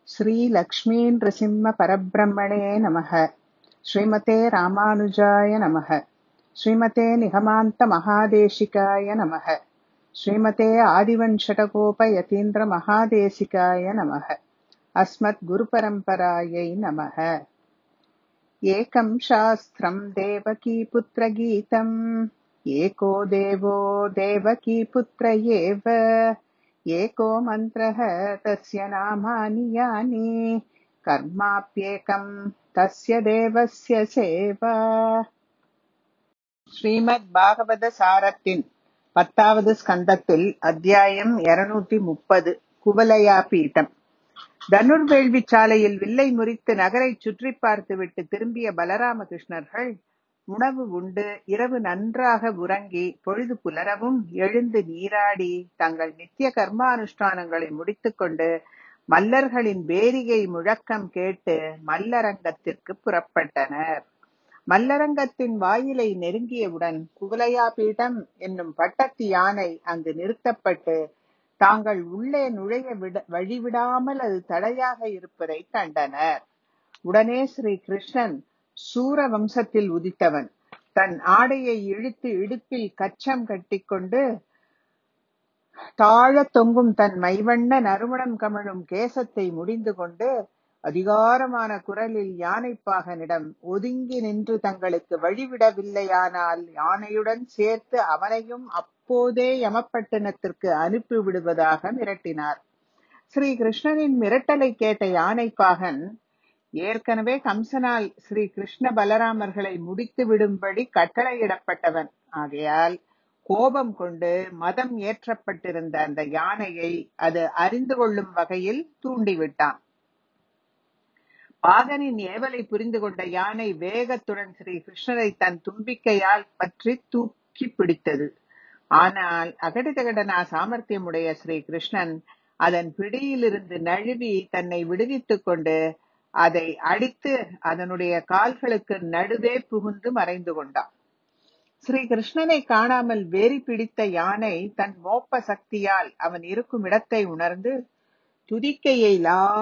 श्रीलक्ष्मीनृसिंहपरब्रह्मणे नमः श्रीमते रामानुजाय नमः श्रीमते निगमान्तमहादेशिकाय नमः श्रीमते आदिवञ्शटकोपयतीन्द्रमहादेशिकाय नमः अस्मद्गुरुपरम्परायै नमः एकं शास्त्रम् देवकीपुत्रगीतम् एको देवो देवकीपुत्र एव एको मन्त्रः तस्य नामानि यानि कर्माप्येकम् तस्य தேவஸ்ய சேவா ஸ்ரீமத் பாகவத சாரத்தின் பத்தாவது ஸ்கந்தத்தில் அத்தியாயம் இருநூத்தி முப்பது குவலயா பீட்டம் தனுர்வேள்வி சாலையில் வில்லை முறித்து நகரை சுற்றி பார்த்துவிட்டு திரும்பிய பலராமகிருஷ்ணர்கள் உணவு உண்டு இரவு நன்றாக உறங்கி பொழுது புலரவும் எழுந்து நீராடி தங்கள் நித்திய கர்மானுஷ்டானங்களை முடித்துக்கொண்டு மல்லர்களின் பேரிகை முழக்கம் கேட்டு மல்லரங்கத்திற்கு புறப்பட்டனர் மல்லரங்கத்தின் வாயிலை நெருங்கியவுடன் குவலையா பீடம் என்னும் பட்டத்து யானை அங்கு நிறுத்தப்பட்டு தாங்கள் உள்ளே நுழைய விட வழிவிடாமல் அது தடையாக இருப்பதை கண்டனர் உடனே ஸ்ரீ கிருஷ்ணன் சூர வம்சத்தில் உதித்தவன் தன் ஆடையை இழுத்து இடுப்பில் கச்சம் கட்டிக்கொண்டு தாழ தொங்கும் தன் மைவண்ண நறுமணம் கமழும் கேசத்தை முடிந்து கொண்டு அதிகாரமான குரலில் யானைப்பாகனிடம் ஒதுங்கி நின்று தங்களுக்கு வழிவிடவில்லையானால் யானையுடன் சேர்த்து அவனையும் அப்போதே யமப்பட்டினத்திற்கு அனுப்பி விடுவதாக மிரட்டினார் ஸ்ரீ கிருஷ்ணனின் மிரட்டலை கேட்ட யானைப்பாகன் ஏற்கனவே கம்சனால் ஸ்ரீ கிருஷ்ண பலராமர்களை முடித்து விடும்படி கட்டளையிடப்பட்டவன் ஆகையால் கோபம் கொண்டு மதம் ஏற்றப்பட்டிருந்த அந்த யானையை அது அறிந்து கொள்ளும் வகையில் தூண்டிவிட்டான் பாகனின் ஏவலை புரிந்து கொண்ட யானை வேகத்துடன் ஸ்ரீ கிருஷ்ணரை தன் தும்பிக்கையால் பற்றி தூக்கி பிடித்தது ஆனால் அகடிதகடனா சாமர்த்தியமுடைய ஸ்ரீ கிருஷ்ணன் அதன் பிடியிலிருந்து நழுவி தன்னை விடுவித்துக் கொண்டு அதை அடித்து அதனுடைய கால்களுக்கு நடுவே புகுந்து மறைந்து கொண்டான் ஸ்ரீ கிருஷ்ணனை காணாமல் வேரி பிடித்த யானை தன் மோப்ப சக்தியால் அவன் இருக்கும் இடத்தை உணர்ந்து துதிக்கையை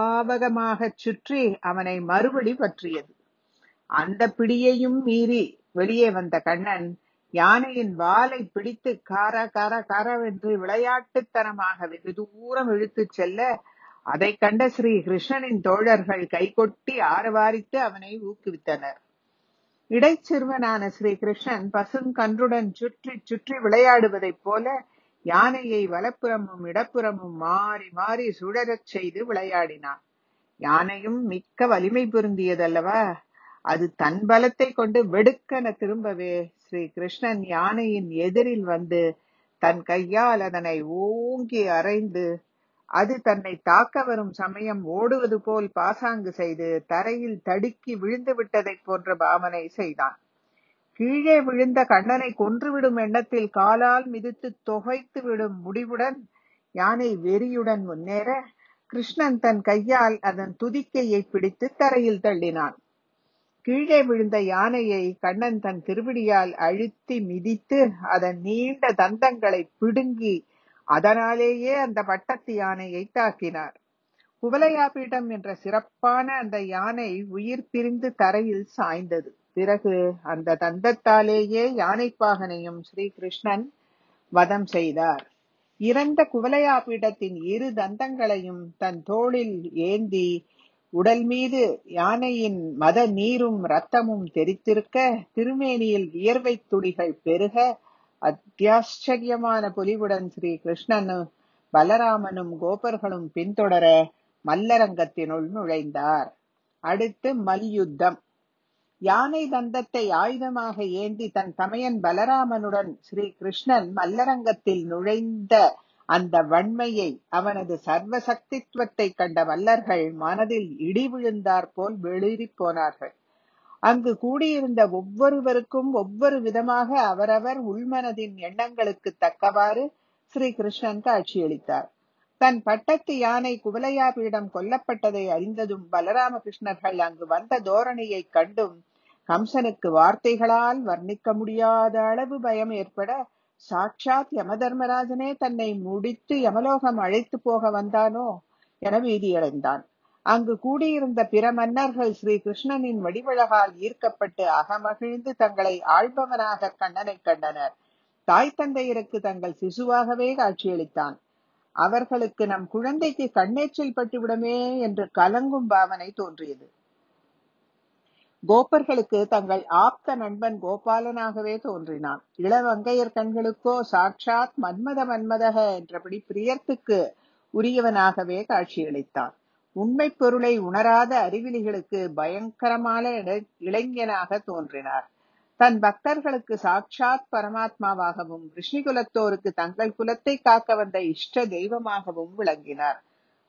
லாவகமாக சுற்றி அவனை மறுபடி பற்றியது அந்த பிடியையும் மீறி வெளியே வந்த கண்ணன் யானையின் வாலை பிடித்து கார கார காரவென்று விளையாட்டுத்தனமாக வெகு தூரம் இழுத்துச் செல்ல அதை கண்ட ஸ்ரீ கிருஷ்ணனின் தோழர்கள் கைகொட்டி ஆரவாரித்து அவனை ஊக்குவித்தனர் இடைச்சிறுவனான ஸ்ரீ கிருஷ்ணன் பசுங்கன்றுடன் சுற்றி சுற்றி விளையாடுவதைப் போல யானையை வலப்புறமும் இடப்புறமும் மாறி மாறி சுழறச் செய்து விளையாடினான் யானையும் மிக்க வலிமை பொருந்தியதல்லவா அது தன் பலத்தை கொண்டு வெடுக்கென திரும்பவே ஸ்ரீ கிருஷ்ணன் யானையின் எதிரில் வந்து தன் கையால் அதனை ஓங்கி அரைந்து அது தன்னை தாக்க வரும் சமயம் ஓடுவது போல் பாசாங்கு செய்து தரையில் தடுக்கி விழுந்து விட்டதைப் போன்ற பாவனை செய்தான் கீழே விழுந்த கண்ணனை கொன்றுவிடும் எண்ணத்தில் காலால் மிதித்து தொகைத்து விடும் முடிவுடன் யானை வெறியுடன் முன்னேற கிருஷ்ணன் தன் கையால் அதன் துதிக்கையை பிடித்து தரையில் தள்ளினான் கீழே விழுந்த யானையை கண்ணன் தன் திருவிடியால் அழுத்தி மிதித்து அதன் நீண்ட தந்தங்களை பிடுங்கி அதனாலேயே அந்த பட்டத்து யானையை தாக்கினார் குவலையாபீடம் என்ற சிறப்பான அந்த யானை உயிர் பிரிந்து தரையில் சாய்ந்தது பிறகு அந்த தந்தத்தாலேயே யானைப்பாகனையும் ஸ்ரீ கிருஷ்ணன் வதம் செய்தார் இறந்த குவலையாபீடத்தின் இரு தந்தங்களையும் தன் தோளில் ஏந்தி உடல் மீது யானையின் மத நீரும் ரத்தமும் தெரித்திருக்க திருமேனியில் வியர்வை துளிகள் பெருக அத்தியாச்சரியமான பொலிவுடன் ஸ்ரீ கிருஷ்ணனும் பலராமனும் கோபர்களும் பின்தொடர மல்லரங்கத்தினுள் நுழைந்தார் அடுத்து மல்யுத்தம் யானை தந்தத்தை ஆயுதமாக ஏந்தி தன் தமையன் பலராமனுடன் ஸ்ரீ கிருஷ்ணன் மல்லரங்கத்தில் நுழைந்த அந்த வன்மையை அவனது சர்வசக்தித்துவத்தை கண்ட வல்லர்கள் மனதில் இடி விழுந்தார் போல் வெளிரி போனார்கள் அங்கு கூடியிருந்த ஒவ்வொருவருக்கும் ஒவ்வொரு விதமாக அவரவர் உள்மனதின் எண்ணங்களுக்கு தக்கவாறு ஸ்ரீ கிருஷ்ணன் காட்சியளித்தார் தன் பட்டத்து யானை குவலையாபீடம் கொல்லப்பட்டதை அறிந்ததும் பலராமகிருஷ்ணர்கள் அங்கு வந்த தோரணையை கண்டும் கம்சனுக்கு வார்த்தைகளால் வர்ணிக்க முடியாத அளவு பயம் ஏற்பட சாட்சாத் யமதர்மராஜனே தன்னை முடித்து யமலோகம் அழைத்து போக வந்தானோ என பீதியடைந்தான் அங்கு கூடியிருந்த பிற மன்னர்கள் ஸ்ரீ கிருஷ்ணனின் வடிவழகால் ஈர்க்கப்பட்டு அகமகிழ்ந்து தங்களை ஆள்பவனாக கண்ணனை கண்டனர் தாய் தந்தையருக்கு தங்கள் சிசுவாகவே காட்சியளித்தான் அவர்களுக்கு நம் குழந்தைக்கு கண்ணேற்றில் பட்டுவிடுமே என்று கலங்கும் பாவனை தோன்றியது கோப்பர்களுக்கு தங்கள் ஆப்த நண்பன் கோபாலனாகவே தோன்றினான் இளவங்கையர் கண்களுக்கோ சாட்சாத் மன்மத மன்மதக என்றபடி பிரியத்துக்கு உரியவனாகவே காட்சியளித்தான் உண்மை பொருளை உணராத அறிவிலிகளுக்கு பயங்கரமான இளைஞனாக தோன்றினார் தன் பக்தர்களுக்கு சாட்சாத் பரமாத்மாவாகவும் ரிஷி குலத்தோருக்கு தங்கள் குலத்தை காக்க வந்த இஷ்ட தெய்வமாகவும் விளங்கினார்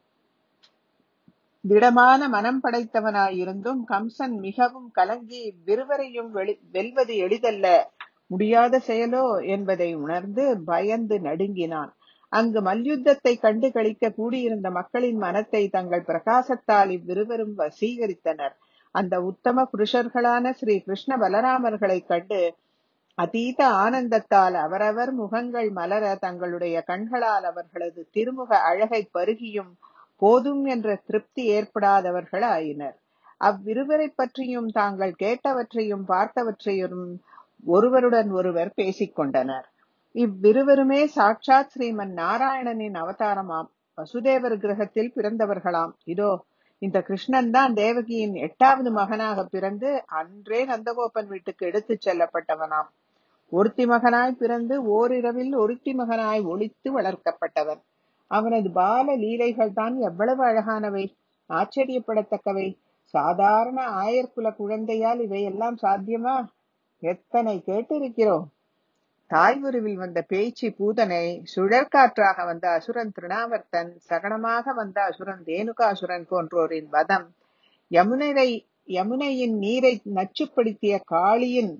திடமான மனம் படைத்தவனாயிருந்தும் கம்சன் மிகவும் கலங்கி விருவரையும் வெல்வது எளிதல்ல முடியாத செயலோ என்பதை உணர்ந்து பயந்து நடுங்கினான் அங்கு மல்யுத்தத்தை கண்டு கழிக்க கூடியிருந்த மக்களின் மனத்தை தங்கள் பிரகாசத்தால் இவ்விருவரும் வசீகரித்தனர் அந்த உத்தம புருஷர்களான ஸ்ரீ கிருஷ்ண பலராமர்களைக் கண்டு அதீத ஆனந்தத்தால் அவரவர் முகங்கள் மலர தங்களுடைய கண்களால் அவர்களது திருமுக அழகை பருகியும் போதும் என்ற திருப்தி ஏற்படாதவர்கள் ஆயினர் அவ்விருவரை பற்றியும் தாங்கள் கேட்டவற்றையும் பார்த்தவற்றையும் ஒருவருடன் ஒருவர் பேசிக்கொண்டனர் இவ்விருவருமே சாட்சாத் ஸ்ரீமன் நாராயணனின் அவதாரமாம் வசுதேவர் கிரகத்தில் பிறந்தவர்களாம் இதோ இந்த கிருஷ்ணன் தான் தேவகியின் எட்டாவது மகனாக பிறந்து அன்றே நந்தகோபன் வீட்டுக்கு எடுத்துச் செல்லப்பட்டவனாம் ஒருத்தி மகனாய் பிறந்து ஓரிரவில் ஒருத்தி மகனாய் ஒளித்து வளர்க்கப்பட்டவன் அவனது பால லீலைகள் தான் எவ்வளவு அழகானவை ஆச்சரியப்படத்தக்கவை சாதாரண ஆயர்குல குழந்தையால் இவையெல்லாம் சாத்தியமா எத்தனை கேட்டிருக்கிறோம் தாய்வுருவில் வந்த பேச்சு பூதனை சுழற்காற்றாக வந்த அசுரன் திருணாவர்த்தன் சகனமாக வந்த அசுரன் தேனுகாசுரன் போன்றோரின் வதம் யமுனை யமுனையின் நீரை நச்சுப்படுத்திய காளியின்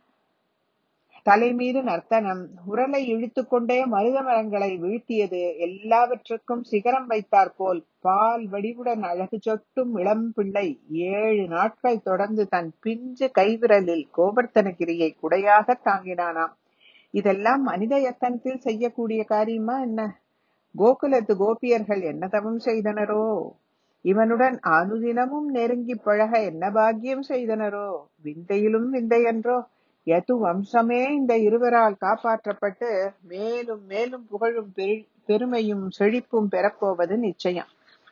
தலைமீது நர்த்தனம் உரலை இழுத்துக்கொண்டே மருத மரங்களை வீழ்த்தியது எல்லாவற்றுக்கும் சிகரம் வைத்தாற்போல் பால் வடிவுடன் அழகு சொட்டும் இளம் பிள்ளை ஏழு நாட்கள் தொடர்ந்து தன் பிஞ்சு கைவிரலில் கோவர்த்தனகிரியை குடையாக தாங்கினானாம் இதெல்லாம் மனித எத்தனத்தில் செய்யக்கூடிய காரியமா என்ன கோகுலத்து கோபியர்கள் என்ன தவம் செய்தனரோ இவனுடன் அனுதினமும் நெருங்கி பழக என்ன பாக்கியம் செய்தனரோ விந்தையிலும் விந்தையன்றோ எது வம்சமே இந்த இருவரால் காப்பாற்றப்பட்டு மேலும் மேலும் புகழும் பெருமையும் செழிப்பும் பெறப்போவது நிச்சயம்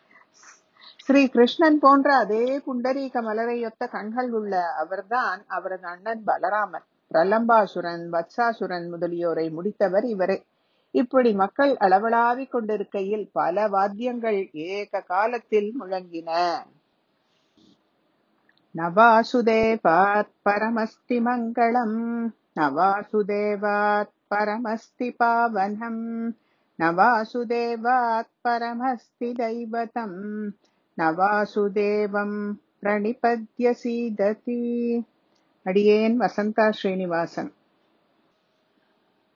ஸ்ரீ கிருஷ்ணன் போன்ற அதே புண்டரீக மலரையொத்த கண்கள் உள்ள அவர்தான் அவரது அண்ணன் பலராமன் பிரலம்பாசுரன் வத்சாசுரன் முதலியோரை முடித்தவர் இவரே இப்படி மக்கள் அளவளாவிக் கொண்டிருக்கையில் பல வாத்தியங்கள் ஏக காலத்தில் முழங்கின நவாசுதேவாத் பரமஸ்தி மங்களம் நவாசுதேவாத் பரமஸ்தி பாவனம் நவாசுதேவாத் பரமஸ்தி தைவதம் நவாசுதேவம் பிரணிபத்ய சீததி அடியேன் வசந்தா ஸ்ரீனிவாசன்